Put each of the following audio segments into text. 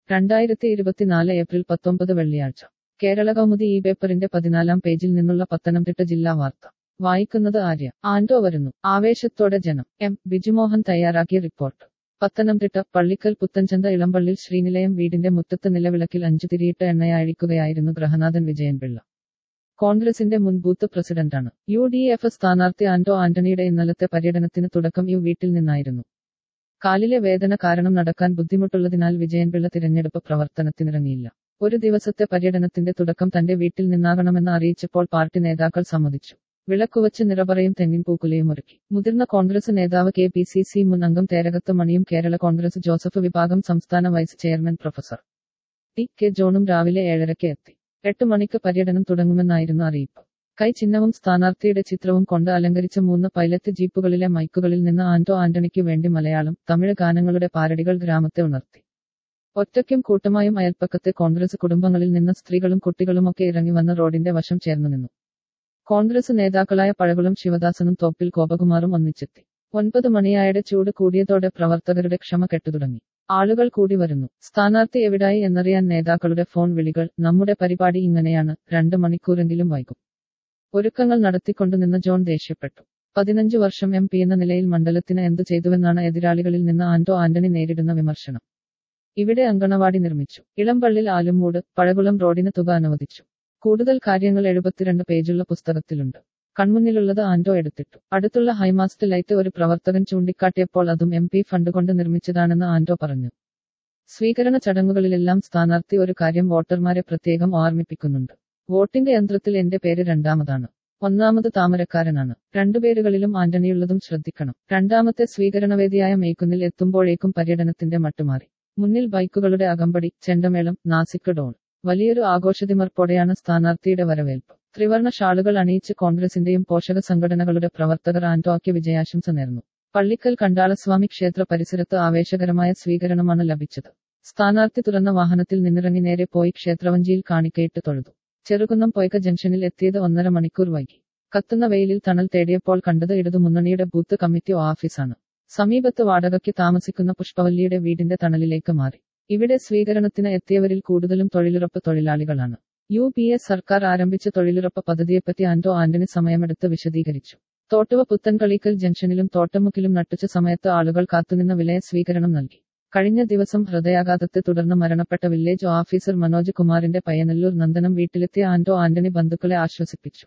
രണ്ടായിരത്തി ഇരുപത്തിനാല് ഏപ്രിൽ പത്തൊമ്പത് വെള്ളിയാഴ്ച കേരള കൗമുദി ഈ പേപ്പറിന്റെ പതിനാലാം പേജിൽ നിന്നുള്ള പത്തനംതിട്ട ജില്ലാ വാർത്ത വായിക്കുന്നത് ആര്യ ആൻഡോ വരുന്നു ആവേശത്തോടെ ജനം എം ബിജുമോഹൻ തയ്യാറാക്കിയ റിപ്പോർട്ട് പത്തനംതിട്ട പള്ളിക്കൽ പുത്തൻചന്ത ഇളമ്പള്ളിൽ ശ്രീനിലയം വീടിന്റെ മുറ്റത്ത് നിലവിളക്കിൽ അഞ്ചു തിരിയിട്ട എണ്ണയഴിക്കുകയായിരുന്നു ഗ്രഹനാഥൻ വിജയൻപിള്ള കോൺഗ്രസിന്റെ മുൻ ബൂത്ത് പ്രസിഡന്റാണ് യു ഡി എഫ് സ്ഥാനാർത്ഥി ആന്റോ ആന്റണിയുടെ ഇന്നലത്തെ പര്യടനത്തിന് തുടക്കം യു വീട്ടിൽ നിന്നായിരുന്നു കാലിലെ വേദന കാരണം നടക്കാൻ ബുദ്ധിമുട്ടുള്ളതിനാൽ വിജയൻപിള്ള തിരഞ്ഞെടുപ്പ് പ്രവർത്തനത്തിനിറങ്ങിയില്ല ഒരു ദിവസത്തെ പര്യടനത്തിന്റെ തുടക്കം തന്റെ വീട്ടിൽ നിന്നാകണമെന്ന് അറിയിച്ചപ്പോൾ പാർട്ടി നേതാക്കൾ സമ്മതിച്ചു വിളക്കുവച്ച് നിറപറയും തെങ്ങിൻ പൂക്കുലയും ഒരുക്കി മുതിർന്ന കോൺഗ്രസ് നേതാവ് കെ പി സി സി മുൻ അംഗം തേരകത്ത് മണിയും കേരള കോൺഗ്രസ് ജോസഫ് വിഭാഗം സംസ്ഥാന vice chairman professor T K ജോണും രാവിലെ ഏഴരയ്ക്ക് എത്തി എട്ട് മണിക്ക് പര്യടനം തുടങ്ങുമെന്നായിരുന്നു അറിയിപ്പ് കൈ ചിഹ്നവും സ്ഥാനാർത്ഥിയുടെ ചിത്രവും കൊണ്ട് അലങ്കരിച്ച മൂന്ന് പൈലറ്റ് ജീപ്പുകളിലെ മൈക്കുകളിൽ നിന്ന് ആന്റോ ആന്റണിക്ക് വേണ്ടി മലയാളം തമിഴ് ഗാനങ്ങളുടെ പാരടികൾ ഗ്രാമത്തെ ഉണർത്തി ഒറ്റയ്ക്കും കൂട്ടമായും അയൽപ്പക്കത്തെ കോൺഗ്രസ് കുടുംബങ്ങളിൽ നിന്ന് സ്ത്രീകളും കുട്ടികളുമൊക്കെ ഇറങ്ങി വന്ന് റോഡിന്റെ വശം ചേർന്നു നിന്നു കോൺഗ്രസ് നേതാക്കളായ പഴകുളം ശിവദാസനും തോപ്പിൽ ഗോപകുമാറും ഒന്നിച്ചെത്തി ഒൻപത് മണിയായുടെ ചൂട് കൂടിയതോടെ പ്രവർത്തകരുടെ ക്ഷമ കെട്ടുതുടങ്ങി ആളുകൾ കൂടി വരുന്നു സ്ഥാനാർത്ഥി എവിടായി എന്നറിയാൻ നേതാക്കളുടെ ഫോൺ വിളികൾ നമ്മുടെ പരിപാടി ഇങ്ങനെയാണ് രണ്ട് മണിക്കൂറെങ്കിലും വൈകും ഒരുക്കങ്ങൾ നടത്തിക്കൊണ്ടു നിന്ന ജോൺ ദേഷ്യപ്പെട്ടു പതിനഞ്ചു വർഷം എം പി എന്ന നിലയിൽ മണ്ഡലത്തിന് എന്തു ചെയ്തുവെന്നാണ് എതിരാളികളിൽ നിന്ന് ആന്റോ ആന്റണി നേരിടുന്ന വിമർശനം ഇവിടെ അങ്കണവാടി നിർമ്മിച്ചു ഇളമ്പള്ളിൽ ആലുമൂട് പഴകുളം റോഡിന് തുക അനുവദിച്ചു കൂടുതൽ കാര്യങ്ങൾ എഴുപത്തിരണ്ട് പേജുള്ള പുസ്തകത്തിലുണ്ട് കൺമുന്നിലുള്ളത് ആന്റോ എടുത്തിട്ടു അടുത്തുള്ള ഹൈമാസ്റ്റ് ലൈറ്റ് ഒരു പ്രവർത്തകൻ ചൂണ്ടിക്കാട്ടിയപ്പോൾ അതും എം പി ഫണ്ട് കൊണ്ട് നിർമ്മിച്ചതാണെന്ന് ആന്റോ പറഞ്ഞു സ്വീകരണ ചടങ്ങുകളിലെല്ലാം സ്ഥാനാർത്ഥി ഒരു കാര്യം വോട്ടർമാരെ പ്രത്യേകം ഓർമ്മിപ്പിക്കുന്നുണ്ട് വോട്ടിംഗ് യന്ത്രത്തിൽ എന്റെ പേര് രണ്ടാമതാണ് ഒന്നാമത് താമരക്കാരനാണ് രണ്ടുപേരുകളിലും ആന്റണിയുള്ളതും ശ്രദ്ധിക്കണം രണ്ടാമത്തെ സ്വീകരണവേദിയായ മേക്കുന്നിൽ എത്തുമ്പോഴേക്കും പര്യടനത്തിന്റെ മട്ടുമാറി മുന്നിൽ ബൈക്കുകളുടെ അകമ്പടി ചെണ്ടമേളം നാസിക് ഡോൺ വലിയൊരു ആഘോഷതിമർപ്പോടെയാണ് സ്ഥാനാർത്ഥിയുടെ വരവേൽപ്പ് ത്രിവർണ ഷാളുകൾ അണിയിച്ച് കോൺഗ്രസിന്റെയും പോഷക സംഘടനകളുടെ പ്രവർത്തകർ ആന്റോയ്ക്ക് വിജയാശംസ നേർന്നു പള്ളിക്കൽ കണ്ടാളസ്വാമി ക്ഷേത്ര പരിസരത്ത് ആവേശകരമായ സ്വീകരണമാണ് ലഭിച്ചത് സ്ഥാനാർത്ഥി തുറന്ന വാഹനത്തിൽ നിന്നിറങ്ങി നേരെ പോയി ക്ഷേത്രവഞ്ചിയിൽ കാണിക്കയിട്ട് തൊഴുതു ചെറുകുന്നം പൊയ്ക ജംഗ്ഷനിൽ എത്തിയത് ഒന്നര മണിക്കൂർ വൈകി കത്തുന്ന വെയിലിൽ തണൽ തേടിയപ്പോൾ കണ്ടത് ഇടതുമുന്നണിയുടെ ബൂത്ത് കമ്മിറ്റി ഓഫീസാണ് സമീപത്ത് വാടകയ്ക്ക് താമസിക്കുന്ന പുഷ്പവല്ലിയുടെ വീടിന്റെ തണലിലേക്ക് മാറി ഇവിടെ സ്വീകരണത്തിന് എത്തിയവരിൽ കൂടുതലും തൊഴിലുറപ്പ് തൊഴിലാളികളാണ് യു പി എ സർക്കാർ ആരംഭിച്ച തൊഴിലുറപ്പ് പദ്ധതിയെപ്പറ്റി ആന്റോ ആന്റണി സമയമെടുത്ത് വിശദീകരിച്ചു തോട്ടുവ പുത്തൻകളീക്കൽ ജംഗ്ഷനിലും തോട്ടമുക്കിലും നട്ടുച്ച സമയത്ത് ആളുകൾ കാത്തുനിന്ന വിലയ സ്വീകരണം നൽകി കഴിഞ്ഞ ദിവസം ഹൃദയാഘാതത്തെ തുടർന്ന് മരണപ്പെട്ട വില്ലേജ് ഓഫീസർ മനോജ് കുമാറിന്റെ പയ്യനല്ലൂർ നന്ദനം വീട്ടിലെത്തിയ ആന്റോ ആന്റണി ബന്ധുക്കളെ ആശ്വസിപ്പിച്ചു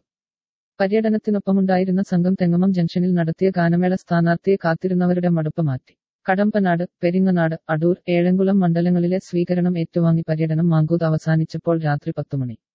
പര്യടനത്തിനൊപ്പമുണ്ടായിരുന്ന സംഘം തെങ്ങമം ജംഗ്ഷനിൽ നടത്തിയ ഗാനമേള സ്ഥാനാർത്ഥിയെ കാത്തിരുന്നവരുടെ മടുപ്പ് മാറ്റി കടമ്പനാട് പെരിങ്ങനാട് അടൂർ ഏഴംകുളം മണ്ഡലങ്ങളിലെ സ്വീകരണം ഏറ്റുവാങ്ങി പര്യടനം മാങ്കൂത്ത് അവസാനിച്ചപ്പോൾ രാത്രി പത്തുമണി